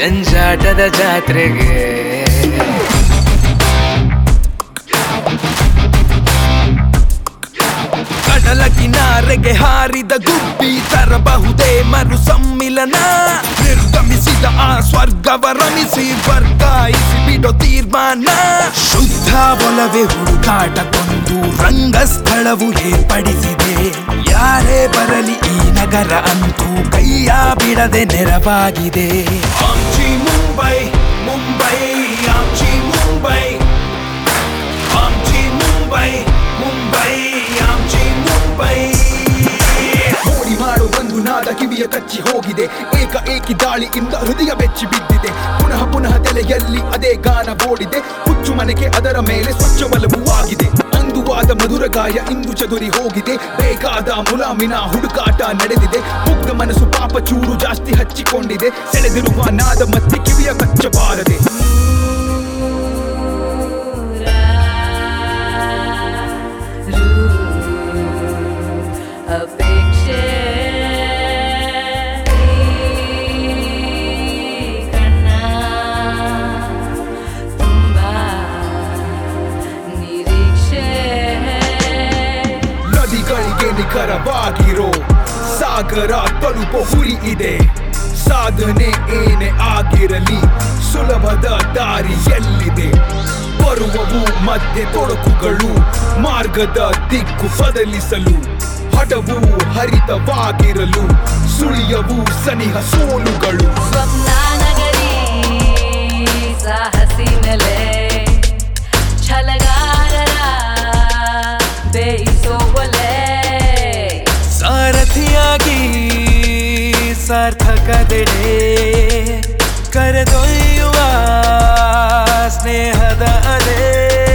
ಜಂಜಾಟದ ಜಾತ್ರೆಗೆ ಕಡಲ ಕಿನಾರೆಗೆ ಹಾರಿದ ಗುಬ್ಬಿ ತರಬಹುದೇ ಮರು ಸಮ್ಮಿಲನ ನಿರ್ಗಮಿಸಿದ ಆ ಸ್ವರ್ಗವ ರಮಿಸಿ ವರ್ಗಾಯಿಸಿ ಬಿಡೋ ತೀರ್ಮಾನ ಶುದ್ಧ ಒಲವೇ ಹುಡುಕಾಟ ಕೊಂದು ರಂಗಸ್ಥಳವು ಏರ್ಪಡಿಸಿದೆ ಯಾರೇ ಬರಲಿ ಈ ನಗರ ಅಂತೂ ಕೈಯ ಬಿಡದೆ ನೆರವಾಗಿದೆ ಆಮ್ಚಿ ಮುಂಬೈ ಮುಂಬೈ ಆಮ್ಚಿ ಮುಂಬೈ ಆಮ್ಚಿ ಮುಂಬೈ ಮುಂಬೈ ಆಮ್ಚಿ ಮುಂಬೈ ಮೋಡಿ ಮಾಡೋ ಒಂದು ನಾದ ಕಿವಿಯ ಕಚ್ಚಿ ಹೋಗಿದೆ ಏಕ ಏಕಿ ದಾಳಿಯಿಂದ ಹೃದಯ ಬೆಚ್ಚಿ ಬಿದ್ದಿದೆ ಪುನಃ ಪುನಃ ತಲೆಯಲ್ಲಿ ಅದೇ ಗಾನ ಓಡಿದೆ ಹುಚ್ಚು ಮನೆಗೆ ಅದರ ಮೇಲೆ ಸ್ವಚ್ಛ ಒಲವು ಆಗಿದೆ ಅಂದುವಾದ ಮಧುರ ಗಾಯ ಇಂದು ಚದುರಿ ಹೋಗಿದೆ ಬೇಕಾದ ಮುಲಾಮಿನ ಹುಡುಕಾಟ ನಡೆದಿದೆ ಮುಗ್ಧ ಮನಸ್ಸು ಪಾಪ ಚೂರು ಜಾಸ್ತಿ ಹಚ್ಚಿಕೊಂಡಿದೆ ಸೆಳೆದಿರುವ ನಾದ ಮತ್ತೆ ಕಿವಿಯ ಕಚ್ಚಬಾರದೆ ಅಪೇಕ್ಷೆ ಕಣ್ಣ ತುಂಬ ನಿರೀಕ್ಷೆ ನದಿಗಳಿಗೆ ನಿಖರವಾಗಿರೋ ಸಾಗರ ತಲುಪೋ ಗುರಿ ಇದೆ ಸಾಧನೆ ಏನೇ ಆಗಿರಲಿ ಸುಲಭದ ದಾರಿ ಎಲ್ಲಿದೆ ಬರುವವು ಮಧ್ಯೆ ತೊಡಕುಗಳು ಮಾರ್ಗದ ದಿಕ್ಕು ಬದಲಿಸಲು ಹಠವು ಹರಿತವಾಗಿರಲು ಸುಳಿಯವು ಸನಿಹ ಸೋಲುಗಳು ಸ್ವಪ್ನ ನಗರಿ ಸಾಹಸಿ ನೆಲೆ ಛಲಗಾರರ ಬೇಯಿಸೋ ಒಲೆ ಸಾರಥಿಯಾಗಿ ಸಾರ್ಥಕದೆಡೆ ಕರೆದೊಯ್ಯುವ ಸ್ನೇಹದ ಅಲೆ